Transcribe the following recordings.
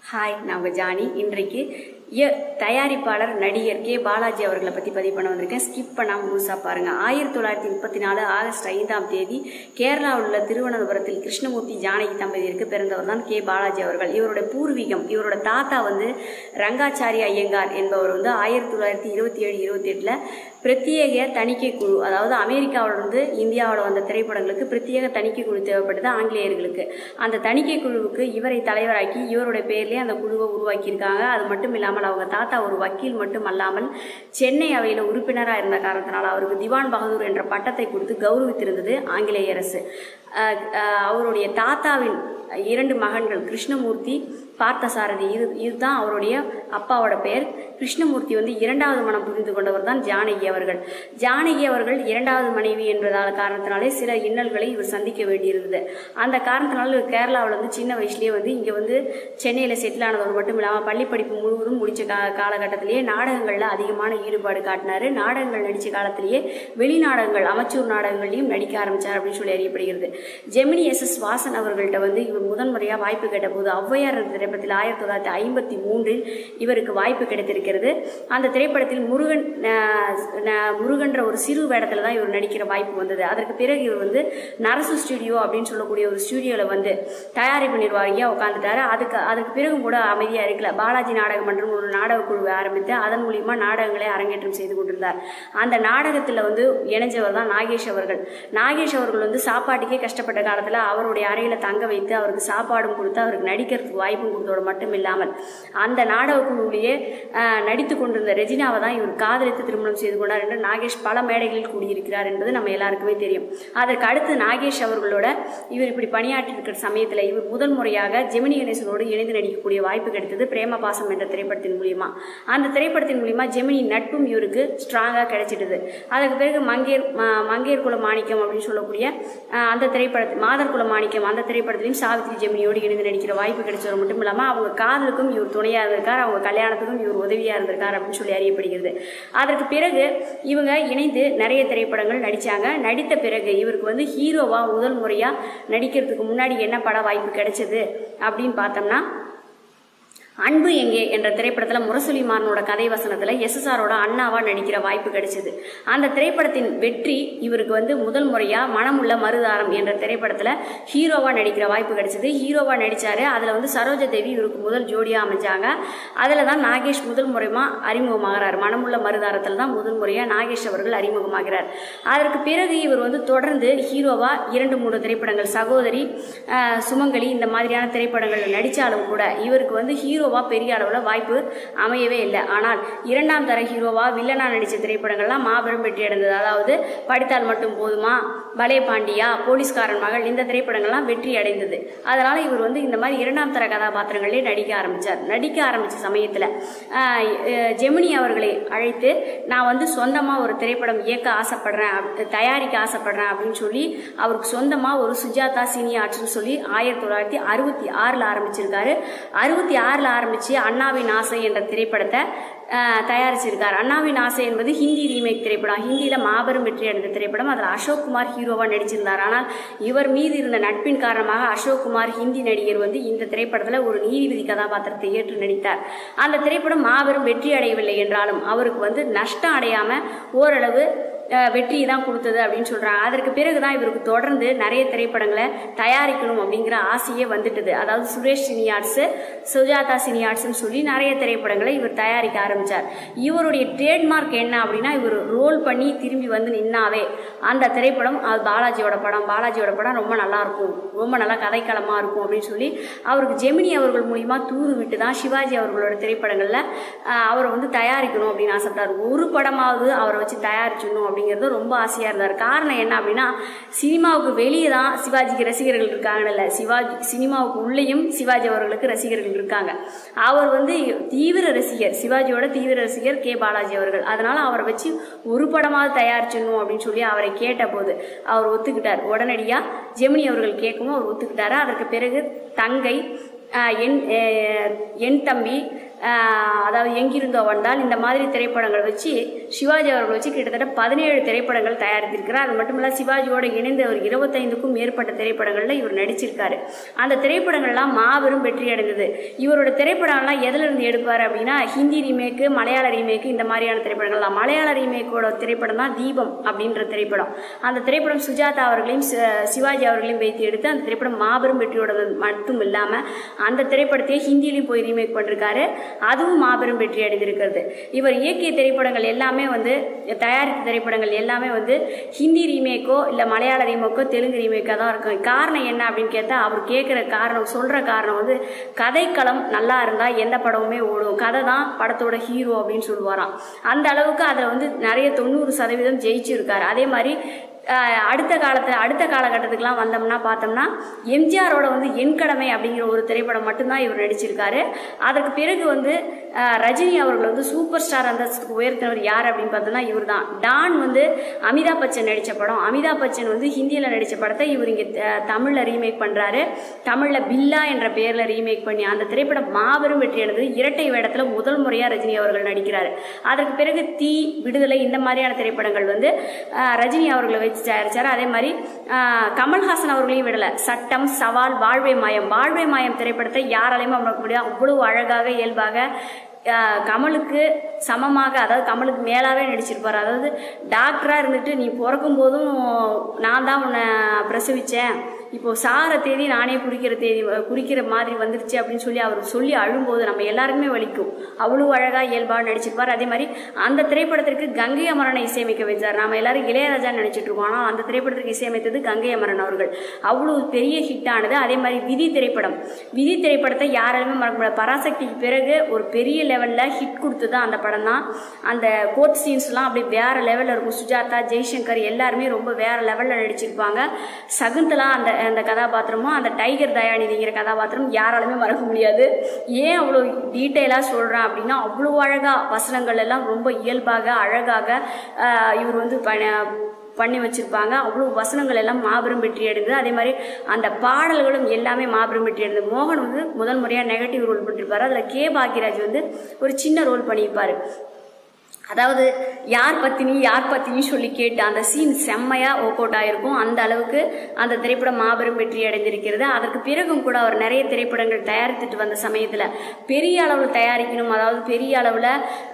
hi நான் உங்கள் Johnny இன்றைக்கு எ தயாரிப்பாளர் நடிகர் கே பாலாஜி அவர்களை பற்றி பதிவு பண்ண வந்திருக்கேன் ஸ்கிப் பண்ணாமல் முழுசாக பாருங்கள் ஆயிரத்தி தொள்ளாயிரத்தி முப்பத்தி நாலு ஆகஸ்ட் ஐந்தாம் தேதி கேரளாவில் உள்ள திருவனந்தபுரத்தில் கிருஷ்ணமூர்த்தி ஜானகி தம்பதியருக்கு பிறந்தவர் தான் கே பாலாஜி அவர்கள் இவருடைய பூர்வீகம் இவரோட தாத்தா வந்து ரங்காச்சாரி ஐயங்கார் என்பவர் வந்து ஆயிரத்தி தொள்ளாயிரத்தி இருபத்தி ஏழு இருபத்தி எட்டில் பிரத்யேக தணிக்கை குழு அதாவது அமெரிக்காவில் இருந்து இந்தியாவில் வந்த திரைப்படங்களுக்கு பிரத்யேக தணிக்கை குழு தேவைப்பட்டது ஆங்கிலேயர்களுக்கு அந்த தணிக்கை குழுவுக்கு இவரை தலைவராக்கி இவருடைய பேர்லேயே அந்த குழுவை உருவாக்கியிருக்காங்க அது மட்டும் இல்லாமல் அவங்க தாத்தா ஒரு வக்கீல் மட்டும் அல்லாமல் சென்னை அவையில் உறுப்பினராக இருந்த காரணத்தினால் அவருக்கு திவான் பகதூர் என்ற பட்டத்தை கொடுத்து கௌரவித்திருந்தது ஆங்கிலேய அரசு அஹ், அஹ், அவருடைய தாத்தாவின் இரண்டு மகன்கள் கிருஷ்ணமூர்த்தி பார்த்தசாரதி இது இதுதான் அவருடைய அப்பாவோட பெயர் கிருஷ்ணமூர்த்தி வந்து இரண்டாவது மனம் புரிந்து கொண்டவர் தான் ஜானகி அவர்கள் ஜானகி அவர்கள் இரண்டாவது மனைவி என்பதால் காரணத்தினாலே சில இன்னல்களை இவர் சந்திக்க வேண்டியிருந்தது அந்த காரணத்தினால இவர் கேரளாவில் வந்து சின்ன வயசுலேயே வந்து இங்கே வந்து சென்னையில் செட்டில் ஆனதோடு மட்டும் இல்லாமல் பள்ளி படிப்பு முழுவதும் முடித்த கா காலகட்டத்திலேயே நாடகங்களில் அதிகமான ஈடுபாடு காட்டினார் நாடகங்கள் நடித்த காலத்திலேயே வெளிநாடகங்கள் அமைச்சூர் நாடகங்களையும் நடிக்க ஆரம்பித்தார் அப்படின்னு சொல்லி அறியப்படுகிறது ஜெமினி எஸ் எஸ் வாசன் அவர்கள்ட்ட வந்து இவர் முதன்முறையாக வாய்ப்பு கேட்டபோது ஔவையார் என்ற திரைப்படத்தில் ஆயிரத்தி தொள்ளாயிரத்தி ஐம்பத்தி மூன்றில் இவருக்கு வாய்ப்பு கிடைத்திருக்கிறது அந்த திரைப்படத்தில் முருகன் அஹ், ந- முருகன்ற ஒரு சிறு வேடத்தில் தான் இவர் நடிக்கிற வாய்ப்பு வந்தது அதற்கு பிறகு இவர் வந்து நரசு ஸ்டுடியோ அப்படின்னு சொல்லக்கூடிய ஒரு ஸ்டுடியோவில் வந்து தயாரிப்பு நிர்வாகியாக உட்காந்துட்டாரு அதுக்கு அதுக்கு பிறகும் கூட அமைதியாக இருக்கல பாலாஜி நாடக மன்றம் ஒரு நாடக குழுவை ஆரம்பித்து அதன் மூலியமா நாடகங்களை அரங்கேற்றம் செய்து கொண்டிருந்தார் அந்த நாடகத்தில் வந்து இணைஞ்சவர் தான் நாகேஷ் அவர்கள் நாகேஷ் அவர்கள் வந்து சாப்பாட்டுக்கே கஷ்டப்பட்ட காலத்தில் அவருடைய அறையில் தங்க வைத்து அவருக்கு சாப்பாடும் கொடுத்து அவருக்கு நடிக்கிறதுக்கு வாய்ப்பும் கொடுத்தோடு மட்டும் இல்லாமல் அந்த நாடக குழுவிலேயே ஆஹ், நடித்து கொண்டிருந்த ரெஜினாவை தான் இவர் காதலித்து திருமணம் செய்து கொண்டார் என்று நாகேஷ் பல மேடைகளில் கூடியிருக்கிறார் என்பது நம்ம எல்லாருக்குமே தெரியும் அதற்கு அடுத்து நாகேஷ் அவர்களோட இவர் இப்படி பணியாற்றி இருக்கிற சமயத்தில் இவர் முதல் முறையாக ஜெமினி கணேசனோடு இணைந்து நடிக்கக்கூடிய வாய்ப்பு கிடைத்தது பிரேம பாசம் என்ற திரைப்படத்தின் மூலியமா அந்த திரைப்படத்தின் மூலியமா ஜெமினி நட்பும் இவருக்கு ஸ்ட்ராங்காக கிடைச்சிட்டது அதற்கு பிறகு மங்கேர் ம- மங்கையர் குல மாணிக்கம் அப்படின்னு சொல்லக்கூடிய ஆஹ், அந்த திரைப்படத்தில் மாதர் குல மாணிக்கம் அந்த திரைப்படத்திலையும் சாவித்ரி ஜெமினியோடு இணைந்து நடிக்கிற வாய்ப்பு கிடைச்சது மட்டும் இல்லாமல் அவங்க காதலுக்கும் இவர் துணையாக இருந்திருக்கார் அவங்க கல்யாணத்துக்கும் இவர் உதவியாக இருந்திருக்கார் அப்படின்னு சொல்லி அறியப்படுகிறது அதற்கு பிறகு இவங்க இணைந்து நிறைய திரைப்படங்கள் நடித்தாங்க நடித்த பிறகு இவருக்கு வந்து ஹீரோவா முதல் முறையாக நடிக்கிறதுக்கு முன்னாடி என்ன பட வாய்ப்பு கிடைச்சது அப்படின்னு பார்த்தோம்னா அன்பு எங்கே என்ற திரைப்படத்தில் முரசொலி மாறனோட கதை வசனத்தில் எஸ்எஸ்ஆரோட அண்ணாவா நடிக்கிற வாய்ப்பு கிடைச்சது அந்த திரைப்படத்தின் வெற்றி இவருக்கு வந்து முதல் முறையாக மனமுள்ள மருதாரம் என்ற திரைப்படத்தில் ஹீரோவா நடிக்கிற வாய்ப்பு கிடைச்சது ஹீரோவா நடிச்சாரு அதில் வந்து சரோஜா தேவி இவருக்கு முதல் ஜோடியாக அமைஞ்சாங்க அதில் தான் நாகேஷ் முதல் முறைமா அறிமுகமாகிறார் மனமுள்ள மருதாரத்தில் தான் முதல் முறையாக நாகேஷ் அவர்கள் அறிமுகமாகிறார் அதற்கு பிறகு இவர் வந்து தொடர்ந்து ஹீரோவா இரண்டு மூணு திரைப்படங்கள் சகோதரி ஆஹ், சுமங்கலி இந்த மாதிரியான திரைப்படங்களில் நடித்தாலும் கூட இவருக்கு வந்து ஹீரோவா பெரிய அளவில் வாய்ப்பு அமையவே இல்லை ஆனால் இரண்டாம் தர ஹீரோவா வில்லனா நடித்த திரைப்படங்கள்லாம் மாபெரும் வெற்றி அடைந்தது அதாவது படித்தால் மட்டும் போதுமா பலே பாண்டியா போலீஸ்காரன் மகள் இந்த திரைப்படங்கள்லாம் வெற்றி அடைந்தது அதனால் இவர் வந்து இந்த மாதிரி இரண்டாம் தர கதாபாத்திரங்களே நடிக்க ஆரம்பித்தார் நடிக்க ஆரம்பித்த சமயத்தில் ஜெமினி அவர்களை அழைத்து நான் வந்து சொந்தமாக ஒரு திரைப்படம் இயக்க ஆசைப்படுறேன் அப்- தயாரிக்க ஆசைப்படுறேன் அப்படின்னு சொல்லி அவருக்கு சொந்தமாக ஒரு சுஜாதா சினி ஆர்ட்ஸ்னு சொல்லி ஆயிரத்தி தொள்ளாயிரத்தி அறுபத்தி ஆறில் ஆரம்பிச்சிருக்காரு அறுபத்தி ஆறில் ஆரம்பித்து அண்ணாவின் ஆசை என்ற திரைப்படத்தை ஆஹ், தயாரிச்சிருக்கார் அண்ணாவின் ஆசை என்பது ஹிந்தி ரீமேக் திரைப்படம் ஹிந்தியில் மாபெரும் வெற்றி அடைந்த திரைப்படம் அதில் அசோக் குமார் ஹீரோவாக நடிச்சிருந்தார் ஆனால் இவர் மீது இருந்த நட்பின் காரணமாக அசோக் குமார் ஹிந்தி நடிகர் வந்து இந்த திரைப்படத்தில் ஒரு நீதிபதி கதாபாத்திரத்தை ஏற்று நடித்தார் அந்த திரைப்படம் மாபெரும் வெற்றி அடையவில்லை என்றாலும் அவருக்கு வந்து நஷ்டம் அடையாமல் ஓரளவு அஹ், வெற்றி தான் கொடுத்தது அப்படின்னு சொல்கிறாங்க அதற்கு பிறகு தான் இவருக்கு தொடர்ந்து நிறைய திரைப்படங்களை தயாரிக்கணும் அப்படிங்கிற ஆசையே வந்துட்டுது அதாவது Suresh cine arts Sujatha cine ஆர்ட்ஸ்னு சொல்லி நிறைய திரைப்படங்களை இவர் தயாரிக்க ஆரம்பித்தார் இவருடைய ட்ரேட்மார்க் என்ன அப்படின்னா இவர் ரோல் பண்ணி திரும்பி வந்து நின்னாவே அந்த திரைப்படம் அது பாலாஜியோட படம் பாலாஜியோட படம் ரொம்ப நல்லா இருக்கும் ரொம்ப நல்லா கதைக்களமாக இருக்கும் அப்படின்னு சொல்லி அவருக்கு ஜெமினி அவர்கள் மூலியமா தூது விட்டு தான் சிவாஜி அவர்களோட திரைப்படங்களில் அவரை வந்து தயாரிக்கணும் அப்படின்னு ஆசைப்பட்டார் ஒரு படமாவது அவரை வச்சு தயாரிச்சிடணும் அப்படிங்கிறது ரொம்ப ஆசையாக இருந்தார் காரணம் என்ன அப்படின்னா சினிமாவுக்கு வெளியே தான் சிவாஜிக்கு ரசிகர்கள் இருக்காங்கன்னு இல்லை சிவாஜி சினிமாவுக்கு உள்ளேயும் சிவாஜி அவர்களுக்கு ரசிகர்கள் இருக்காங்க அவர் வந்து தீவிர ரசிகர் சிவாஜியோட தீவிர ரசிகர் கே பாலாஜி அவர்கள் அதனால அவரை வச்சு ஒரு படமாவது தயாரிச்சிடணும் அப்படின்னு சொல்லி அவரை கேட்டபோது அவர் ஒத்துக்கிட்டார் உடனடியாக ஜெமினி அவர்கள் கேட்கவும் அவர் ஒத்துக்கிட்டாரு அதற்கு பிறகு தங்கை ஆஹ், என் ஆஹ், என் தம்பி ஆஹ், அதாவது எங்கிருந்தோ வந்தால் இந்த மாதிரி திரைப்படங்கள் வச்சு சிவாஜி அவர்கள் வச்சு கிட்டத்தட்ட பதினேழு திரைப்படங்கள் தயாரித்திருக்கிறார் அது மட்டும் இல்ல சிவாஜியோட இணைந்து ஒரு இருபத்தைந்துக்கும் மேற்பட்ட திரைப்படங்களில் இவர் நடிச்சிருக்காரு அந்த திரைப்படங்கள்லாம் மாபெரும் வெற்றி அடைந்தது இவரோட திரைப்படம்லாம் எதுல இருந்து எடுப்பார் அப்படின்னா ஹிந்தி ரீமேக்கு மலையாள ரீமேக்கு இந்த மாதிரியான திரைப்படங்கள் தான் மலையாள ரீமேக்கோட திரைப்படம் தான் தீபம் அப்படின்ற திரைப்படம் அந்த திரைப்படம் சுஜாதா அவர்களையும் சி- சிவாஜி அவர்களையும் வைத்து எடுத்து அந்த திரைப்படம் மாபெரும் வெற்றியோட மட்டும் இல்லாமல் அந்த திரைப்படத்தையே ஹிந்திலையும் போய் ரீமேக் பண்ணிருக்காரு அதுவும் மாபெரும் வெற்றி அடைந்திருக்கிறது இவர் இயக்கிய திரைப்படங்கள் எல்லாமே வந்து தயாரித்த திரைப்படங்கள் எல்லாமே வந்து ஹிந்தி ரீமேக்கோ இல்லை மலையாள ரீமேக்கோ தெலுங்கு ரீமேக்காக தான் இருக்கும் காரணம் என்ன அப்படின்னு கேட்டால் அவர் கேட்குற காரணம் சொல்கிற காரணம் வந்து கதைக்களம் நல்லா இருந்தால் எந்த படமுமே ஓடும் கதை தான் படத்தோட ஹீரோ அப்படின்னு சொல்லுவாராம் அந்த அளவுக்கு அதில் வந்து நிறைய தொண்ணூறு சதவீதம் ஜெயிச்சிருக்காரு அதே மாதிரி ஆஹ், அடுத்த காலத்தில் அடுத்த காலகட்டத்துக்குலாம் வந்தோம்னா பார்த்தோம்னா எம்ஜிஆரோட வந்து என் கடமை அப்படிங்கிற ஒரு திரைப்படம் மட்டும்தான் இவர் நடிச்சிருக்காரு அதற்கு பிறகு வந்து ஆஹ், ரஜினி அவர்கள் வந்து சூப்பர் ஸ்டார் அந்தஸ்துக்கு உயர்த்தினவர் யார் அப்படின்னு பார்த்தோம்னா இவர் தான் டான் வந்து அமிதாப் பச்சன் நடித்த படம் அமிதாப் பச்சன் வந்து ஹிந்தியில் நடித்த படத்தை இவர் இங்கே தமிழில் ரீமேக் பண்ணுறாரு தமிழில் பில்லா என்ற பெயரில் ரீமேக் பண்ணி அந்த திரைப்படம் மாபெரும் வெற்றி அடைந்தது இரட்டை வேடத்தில் முதல் முறையாக ரஜினி அவர்கள் நடிக்கிறார் அதற்கு பிறகு தீ விடுதலை இந்த மாதிரியான திரைப்படங்கள் வந்து ஆஹ், ரஜினி அவர்களை வச்சு தயாரிச்சார் அதே மாதிரி ஆஹ், கமல்ஹாசன் அவர்களையும் விடலை சட்டம் சவால் வாழ்வை மாயம் வாழ்வை மாயம் திரைப்படத்தை யாராலையுமே மறக்க முடியாது அவ்வளவு அழகாக இயல்பாக ஆஹ், கமலுக்கு சமமாக அதாவது கமலுக்கு மேலாவே நடிச்சிருப்பார் அதாவது டாக்டராக இருந்துட்டு நீ பிறக்கும் போதும் நான் தான் உன்னை பிரசவித்தேன் இப்போ சார தேதி நானே குறிக்கிற தேதி குறிக்கிற மாதிரி வந்துருச்சு அப்படின்னு சொல்லி அவர் சொல்லி அழும்போது நம்ம எல்லாருக்குமே வலிக்கும் அவ்வளோ அழகாக இயல்பாக நடிச்சிருப்பார் அதே மாதிரி அந்த திரைப்படத்திற்கு கங்கை அமரனை இசையமைக்க வச்சார் நாம எல்லாரும் இளையராஜா நினைச்சிட்டு இருக்கோம் ஆனால் அந்த திரைப்படத்திற்கு இசையமைத்தது கங்கை அமரன் அவர்கள் அவ்வளோ பெரிய ஹிட் ஆனது அதே மாதிரி விதி திரைப்படம் விதி திரைப்படத்தை யாராலுமே மறக்க முடியாது பராசக்திக்கு பிறகு ஒரு பெரிய லெவலில் ஹிட் கொடுத்தது அந்த படம் தான் அந்த கோர்ட் சீன்ஸ்லாம் அப்படியே வேற லெவலில் இருக்கும் சுஜாதா ஜெய்சங்கர் எல்லாருமே ரொம்ப வேற லெவலில் நடிச்சிருப்பாங்க சகுந்தலா அந்த அந்த கதாபாத்திரமும் அந்த டைகர் தயாநிதிங்கிற கதாபாத்திரம் யாராலுமே மறக்க முடியாது ஏன் அவ்வளோ டீட்டெயிலாக சொல்கிறேன் அப்படின்னா அவ்வளோ அழகாக வசனங்கள் எல்லாம் ரொம்ப இயல்பாக அழகாக ஆஹ், இவர் வந்து ப- பண்ணி வச்சிருப்பாங்க அவ்வளோ வசனங்கள் எல்லாம் மாபெரும் வெற்றி அடைந்தது அதே மாதிரி அந்த பாடல்களும் எல்லாமே மாபெரும் வெற்றி அடைந்தது மோகன் வந்து முதல் முறையாக நெகட்டிவ் ரோல் பண்ணிருப்பாரு அதில் கே பாக்யராஜ் வந்து ஒரு சின்ன ரோல் பண்ணியிருப்பாரு அதாவது யார் பத்தினி யார் பத்தினி சொல்லி கேட்டு அந்த சீன் செம்மையா ஒர்க் அவுட் ஆயிருக்கும் அந்த அளவுக்கு அந்த திரைப்படம் மாபெரும் வெற்றி அடைந்திருக்கிறது அதற்கு பிறகும் கூட அவர் நிறைய திரைப்படங்கள் தயாரித்துட்டு வந்த சமயத்தில் பெரிய அளவில் தயாரிக்கணும் அதாவது பெரிய அளவில்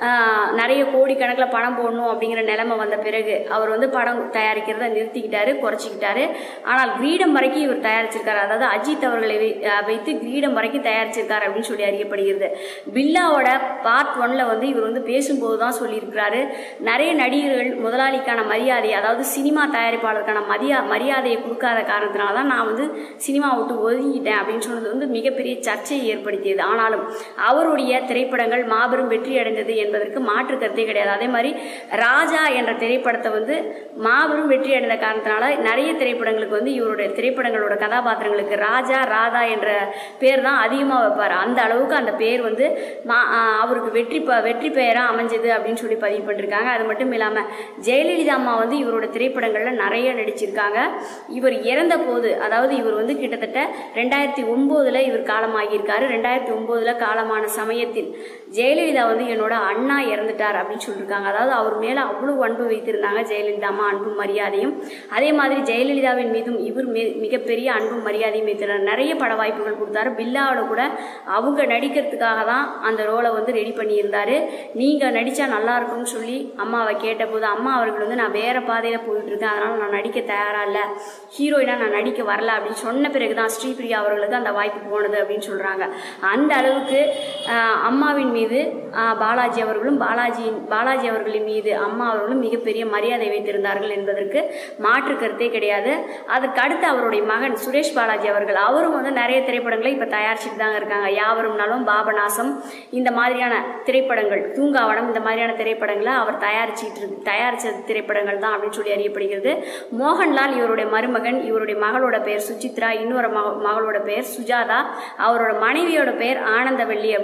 நிறைய கோடிக்கணக்கில் பணம் போடணும் அப்படிங்கிற நிலைமை வந்த பிறகு அவர் வந்து படம் தயாரிக்கிறத நிறுத்திக்கிட்டாரு குறைச்சிக்கிட்டாரு ஆனால் கிரீடம் வரைக்கும் இவர் தயாரிச்சிருக்காரு அதாவது அஜித் அவர்களை வை- அஹ் வைத்து கிரீடம் வரைக்கும் தயாரிச்சிருக்காரு அப்படின்னு சொல்லி அறியப்படுகிறது பில்லாவோட பார்ட் ஒன்ல வந்து இவர் வந்து பேசும்போது தான் சொல்லியிருக்கிறாரு நிறைய நடிகர்கள் முதலாளிக்கான மரியாதை அதாவது சினிமா தயாரிப்பாளருக்கான மரியா மரியாதையை கொடுக்காத காரணத்தினால தான் நான் வந்து சினிமா விட்டு ஒதுங்கிட்டேன் அப்படின்னு சொன்னது வந்து மிகப்பெரிய சர்ச்சையை ஏற்படுத்தியது ஆனாலும் அவருடைய திரைப்படங்கள் மாபெரும் வெற்றி அடைந்தது என்பதற்கு மாற்று கருத்தே கிடையாது அதே மாதிரி ராஜா என்ற திரைப்படத்தை வந்து மாபெரும் வெற்றி அடைந்த காரணத்தினால நிறைய திரைப்படங்களுக்கு வந்து இவருடைய திரைப்படங்களோட கதாபாத்திரங்களுக்கு ராஜா ராதா என்ற பேர் தான் அதிகமாக வைப்பார் அந்த அளவுக்கு அந்த பேர் வந்து மா- ஆஹ் அவருக்கு வெற்றி ப வெற்றி பெயராக அமைஞ்சது அப்படின்னு சொல்லி பதிவு பண்ணிருக்காங்க அது மட்டும் இல்லாமல் ஜெயலலிதா அம்மா வந்து இவரோட திரைப்படங்களில் நிறைய நடிச்சிருக்காங்க இவர் இறந்த போது அதாவது இவர் வந்து கிட்டத்தட்ட ரெண்டாயிரத்தி ஒம்போதில் இவர் காலமாகியிருக்காரு ரெண்டாயிரத்தி ஒம்போதில் காலமான சமயத்தில் ஜெயலலிதா வந்து என்னோட அண்ணா இறந்துட்டார் அப்படின்னு சொல்லியிருக்காங்க அதாவது அவர் மேலே அவ்வளோ அன்பு வைத்திருந்தாங்க ஜெயலலிதா அம்மா அன்பும் மரியாதையும் அதே மாதிரி ஜெயலலிதாவின் மீதும் இவர் மே- மிகப்பெரிய அன்பும் மரியாதையும் வைத்திருந்தார் நிறைய பட வாய்ப்புகள் கொடுத்தாரு பில்லாவோட கூட அவங்க நடிக்கிறதுக்காக தான் அந்த ரோலை வந்து ரெடி பண்ணியிருந்தாரு நீங்கள் நடித்தா நல்லா இருக்கும்னு சொல்லி அம்மாவை கேட்டபோது அம்மா அவர்கள் வந்து நான் வேற பாதையில் போயிட்டு இருக்கேன் அதனால நான் நடிக்க தயாரா இல்லை ஹீரோயினா நான் நடிக்க வரல அப்படின்னு சொன்ன பிறகு தான் ஸ்ரீபிரியா அவர்களுக்கு அந்த வாய்ப்பு போனது அப்படின்னு சொல்கிறாங்க அந்த அளவுக்கு ஆஹ், அம்மாவின் மீது ஆஹ், பாலாஜி அவர்களும் பாலாஜியின் பாலாஜி அவர்களின் மீது அம்மா அவர்களும் மிகப்பெரிய மரியாதை வைத்திருந்தார்கள் என்பதற்கு மாற்று கருத்தே கிடையாது அதற்கு அடுத்து அவருடைய மகன் சுரேஷ் பாலாஜி அவர்கள் அவரும் வந்து நிறைய திரைப்படங்களை இப்போ தயாரிச்சுட்டு தாங்க இருக்காங்க யாவரும் நலம் பாபநாசம் இந்த மாதிரியான திரைப்படங்கள் தூங்காவனம் இந்த மாதிரியான திரைப்படங்களை அவர் தயாரிச்சிட்டு இருக்கு தயாரிச்ச திரைப்படங்கள் தான் அப்படின்னு சொல்லி அறியப்படுகிறது மோகன்லால் இவருடைய மருமகன் இவருடைய மகளோட பெயர் சுசித்ரா இன்னொரு மக மகளோட பெயர் சுஜாதா அவரோட மனைவியோட பெயர் ஆனந்தவல்லி அப்படின்னு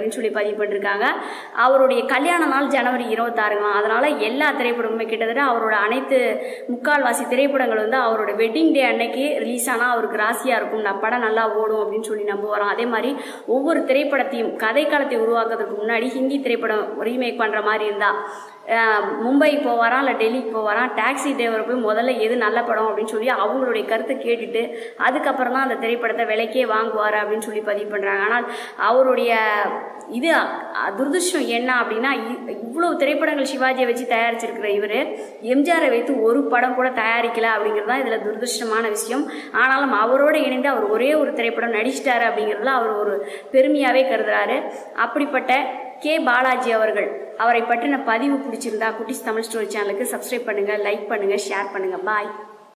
அப்படின்னு சொல்லி பதிவு பண்ணிருக்காங்க அவருடைய கல்யாண நாள் ஜனவரி இருபத்தாறுங்களாம் அதனால எல்லா திரைப்படமுமே கிட்டத்தட்ட அவரோட அனைத்து முக்கால்வாசி திரைப்படங்கள் வந்து அவரோட வெட்டிங் டே அன்னைக்கு ரிலீஸ் ஆனால் அவருக்கு ராசியாக இருக்கும் நான் படம் நல்லா ஓடும் அப்படின்னு சொல்லி நம்புவாராம் அதே மாதிரி ஒவ்வொரு திரைப்படத்தையும் கதைக்களத்தை உருவாக்குறதுக்கு முன்னாடி ஹிந்தி திரைப்படம் ரீமேக் பண்ணுற மாதிரி இருந்தா அஹ், மும்பை போவாராம் இல்லை டெல்லிக்கு போவாராம் டாக்ஸி டிரைவர் போய் முதல்ல எது நல்ல படம் அப்படின்னு சொல்லி அவங்களுடைய கருத்தை கேட்டுட்டு அதுக்கப்புறம் தான் அந்த திரைப்படத்தை விலைக்கே வாங்குவார் அப்படின்னு சொல்லி பதிவு பண்ணுறாங்க ஆனால் அவருடைய இது அ- துரதிர்ஷ்டம் என்ன அப்படின்னா இ- இவ்வளவு திரைப்படங்கள் சிவாஜியை வச்சு தயாரிச்சிருக்கிற இவர் எம்ஜிஆரை வைத்து ஒரு படம் கூட தயாரிக்கல அப்படிங்கிறது தான் இதில் துரதிர்ஷ்டமான விஷயம் ஆனாலும் அவரோட இணைந்து அவர் ஒரே ஒரு திரைப்படம் நடிச்சிட்டாரு அப்படிங்கிறதுல அவர் ஒரு பெருமையாகவே கருதுறாரு அப்படிப்பட்ட கே பாலாஜி அவர்கள் அவரை பற்றின பதிவு பிடிச்சிருந்தா குட்டிஸ் தமிழ் ஸ்டோரி சேனலுக்கு சப்ஸ்கிரைப் பண்ணுங்கள் லைக் பண்ணுங்கள் ஷேர் பண்ணுங்கள் பாய்